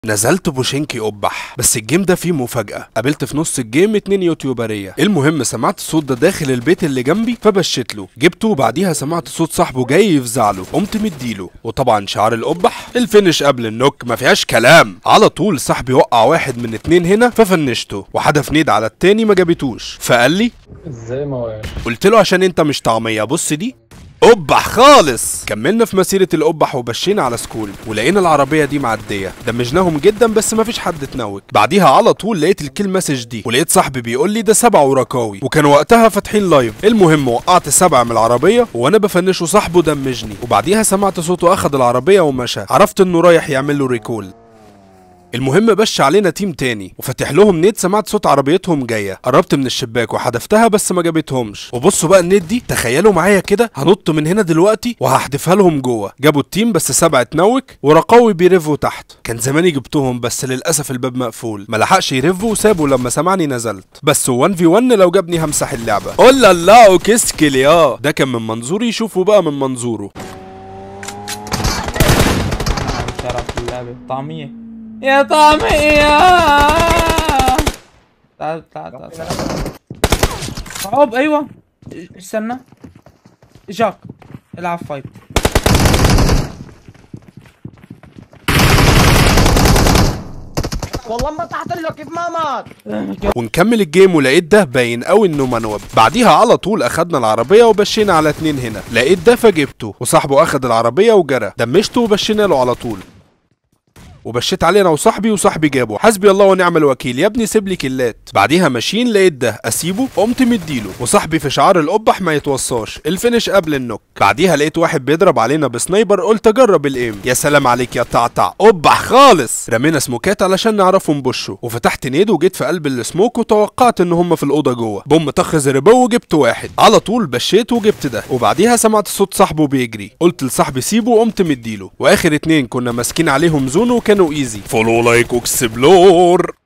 نزلت بوشينكي قبح بس الجيم ده فيه مفاجأة قابلت في نص الجيم اتنين يوتيوبرية المهم سمعت الصوت ده داخل البيت اللي جنبي فبشيت له جبته وبعديها سمعت صوت صاحبه جاي يفزع له قمت مديله وطبعا شعار القبح الفينش قبل النوك ما فيهاش كلام على طول صاحبي وقع واحد من اتنين هنا ففنشته وحدف نيد على التاني ما جابتوش فقال لي ازاي ما وقعش قلت له عشان انت مش طعمية بص دي قبح خالص كملنا في مسيرة القبح وبشينا على سكول ولقينا العربية دي معدية دمجناهم جدا بس مفيش حد اتنوك بعديها على طول لقيت الكيل مسج دي ولقيت صاحبي بيقول لي ده سبع ورقاوي وكان وقتها فاتحين لايف المهم وقعت سبعة من العربية وانا بفنشه صاحبه دمجني وبعديها سمعت صوته اخد العربية ومشى عرفت انه رايح يعمل له ريكول المهم بش علينا تيم تاني وفتح لهم نيت سمعت صوت عربيتهم جايه قربت من الشباك وحدفتها بس ما جابتهمش وبصوا بقى النيت دي تخيلوا معايا كده هنط من هنا دلوقتي وهحدفها لهم جوه جابوا التيم بس سبعة اتنوك ورقاوي بيرفوا تحت كان زماني جبتهم بس للاسف الباب مقفول ما لحقش يرفوا وسابوا لما سمعني نزلت بس 1 في 1 لو جابني همسح اللعبه قول لا وكسكل يا ده كان من منظوري شوفوا بقى من منظوره شرف اللعبة طعمية يا طعمية تعال تعال تعال صعب ايوه استنى جاك العب فايت والله ما تحت له كيف ما مات ونكمل الجيم ولقيت ده باين قوي انه منوب بعديها على طول اخدنا العربيه وبشينا على اتنين هنا لقيت ده فجبته وصاحبه اخد العربيه وجرى دمشته وبشينا له على طول وبشيت عليه انا وصاحبي وصاحبي جابه حسبي الله ونعم الوكيل يا ابني سيب لي كلات بعديها ماشيين لقيت ده اسيبه قمت مديله وصاحبي في شعار القبح ما يتوصاش الفينش قبل النوك بعديها لقيت واحد بيضرب علينا بسنايبر قلت اجرب الايم يا سلام عليك يا طعطع قبح خالص رمينا سموكات علشان نعرفه نبشه وفتحت نيد وجيت في قلب السموك وتوقعت ان هم في الاوضه جوه بوم طخ زربو وجبت واحد على طول بشيت وجبت ده وبعديها سمعت صوت صاحبه بيجري قلت لصاحبي سيبه وقمت مديله واخر اتنين كنا ماسكين عليهم زون وكانوا ايزي فولو لايك واكسبلور